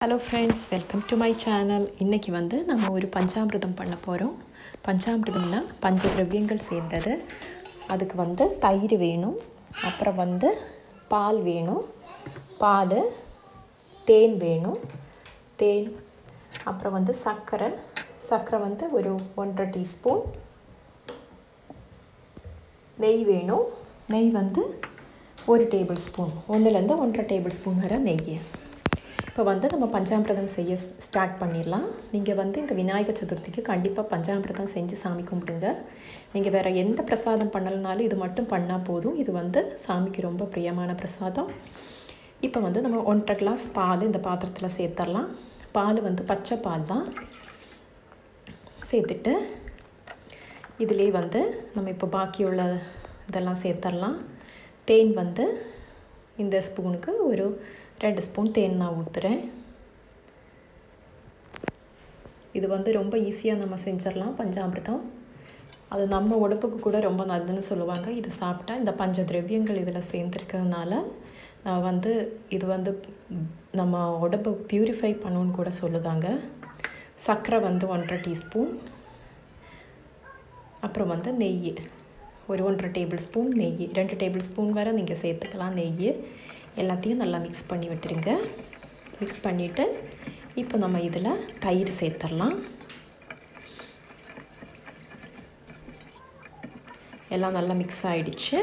hello friends welcome to my channel இன்றைக்கி வந்து நம்ம ஒரு பஞ்சாமிர்தம் பண்ண போகிறோம் பஞ்சாமிர்தம்னா பஞ்ச திரவியங்கள் சேர்ந்தது அதுக்கு வந்து தயிர் வேணும் அப்புறம் வந்து பால் வேணும் பால் தேன் வேணும் தேன் அப்புறம் வந்து சர்க்கரை சர்க்கரை வந்து ஒரு ஒன்றரை டீஸ்பூன் நெய் வேணும் நெய் வந்து ஒரு டேபிள் ஸ்பூன் ஒன்றுலேருந்து ஒன்றரை டேபிள் ஸ்பூன் வரை நெய் இப்போ வந்து நம்ம பஞ்சாமிர்தம் செய்ய ஸ்டார்ட் பண்ணிடலாம் நீங்கள் வந்து இந்த விநாயகர் சதுர்த்திக்கு கண்டிப்பாக பஞ்சாமிர்தம் செஞ்சு சாமி கும்பிடுங்க நீங்கள் வேறு எந்த பிரசாதம் பண்ணலனாலும் இது மட்டும் பண்ணால் போதும் இது வந்து சாமிக்கு ரொம்ப பிரியமான பிரசாதம் இப்போ வந்து நம்ம ஒன்றரை கிளாஸ் பால் இந்த பாத்திரத்தில் சேர்த்துடலாம் பால் வந்து பச்சை பால் தான் சேர்த்துட்டு இதிலே வந்து நம்ம இப்போ பாக்கி உள்ள இதெல்லாம் சேர்த்துடலாம் தேன் வந்து இந்த ஸ்பூனுக்கு ஒரு ரெண்டு ஸ்பூன் தேன் நான் ஊற்றுறேன் இது வந்து ரொம்ப ஈஸியாக நம்ம செஞ்சிடலாம் பஞ்சாமிர்தம் அது நம்ம உடம்புக்கு கூட ரொம்ப நல்லதுன்னு சொல்லுவாங்க இது சாப்பிட்டா இந்த பஞ்ச திரவியங்கள் இதில் சேர்ந்துருக்கிறதுனால வந்து இது வந்து நம்ம உடம்பை ப்யூரிஃபை பண்ணுன்னு கூட சொல்லுதாங்க சர்க்கரை வந்து ஒன்றரை டீஸ்பூன் அப்புறம் வந்து நெய் ஒரு ஒன்றரை டேபிள் ஸ்பூன் நெய் ரெண்டு டேபிள் ஸ்பூன் வரை நீங்கள் சேர்த்துக்கலாம் நெய் எல்லாத்தையும் நல்லா மிக்ஸ் பண்ணி விட்டுருங்க மிக்ஸ் பண்ணிவிட்டு இப்போ நம்ம இதில் தயிர் சேர்த்துடலாம் எல்லாம் நல்லா மிக்ஸ் ஆகிடுச்சு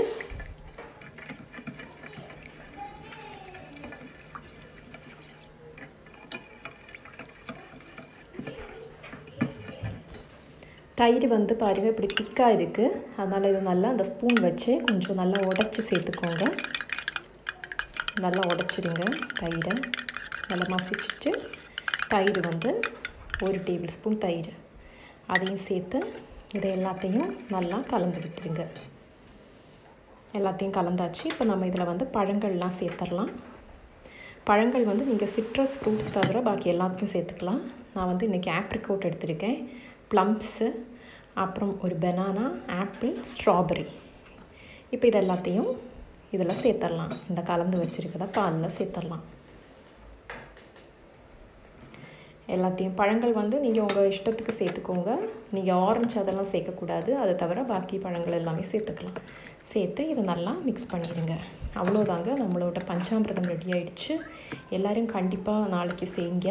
தயிர் வந்து பாருங்கள் இப்படி திக்காக இருக்குது அதனால் இது நல்லா அந்த ஸ்பூன் வச்சு கொஞ்சம் நல்லா உடச்சி சேர்த்துக்கோங்க நல்லா உடச்சிடுங்க தயிரை நல்லா மசிச்சுட்டு தயிர் வந்து ஒரு டேபிள் ஸ்பூன் தயிர் அதையும் சேர்த்து இதை எல்லாத்தையும் நல்லா கலந்து விட்டுருங்க எல்லாத்தையும் கலந்தாச்சு இப்போ நம்ம இதில் வந்து பழங்கள்லாம் சேர்த்துடலாம் பழங்கள் வந்து நீங்கள் சிட்ரஸ் ஃப்ரூட்ஸ் தவிர பாக்கி எல்லாத்தையும் சேர்த்துக்கலாம் நான் வந்து இன்றைக்கி ஆப்ரிக்கோட் எடுத்திருக்கேன் ப்ளம்ஸு அப்புறம் ஒரு பெனானா ஆப்பிள் ஸ்ட்ராபெரி இப்போ இது எல்லாத்தையும் இதில் சேர்த்துடலாம் இந்த கலந்து வச்சுருக்கத பாலில் சேர்த்துடலாம் எல்லாத்தையும் பழங்கள் வந்து நீங்கள் உங்கள் இஷ்டத்துக்கு சேர்த்துக்கோங்க நீங்கள் ஆரஞ்சு அதெல்லாம் சேர்க்கக்கூடாது அதை தவிர பாக்கி பழங்கள் எல்லாமே சேர்த்துக்கலாம் சேர்த்து இதை நல்லா மிக்ஸ் பண்ணிடுங்க அவ்வளோதாங்க நம்மளோட பஞ்சாமிரதம் ரெடி ஆகிடுச்சு எல்லோரும் கண்டிப்பாக நாளைக்கு செய்யுங்க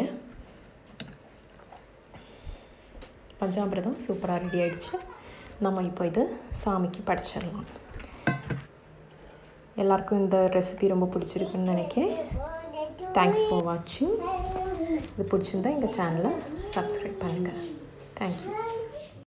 பஞ்சாமிரதம் சூப்பராக ரெடி ஆகிடுச்சு நம்ம இப்போ இது சாமிக்கு படைச்சிடலாம் எல்லாருக்கும் இந்த ரெசிபி ரொம்ப பிடிச்சிருக்குன்னு நினைக்கிறேன் தேங்க்ஸ் ஃபார் வாட்சிங் இது பிடிச்சிருந்தா எங்கள் சேனலை சப்ஸ்கிரைப் பண்ணுங்கள் தேங்க்யூ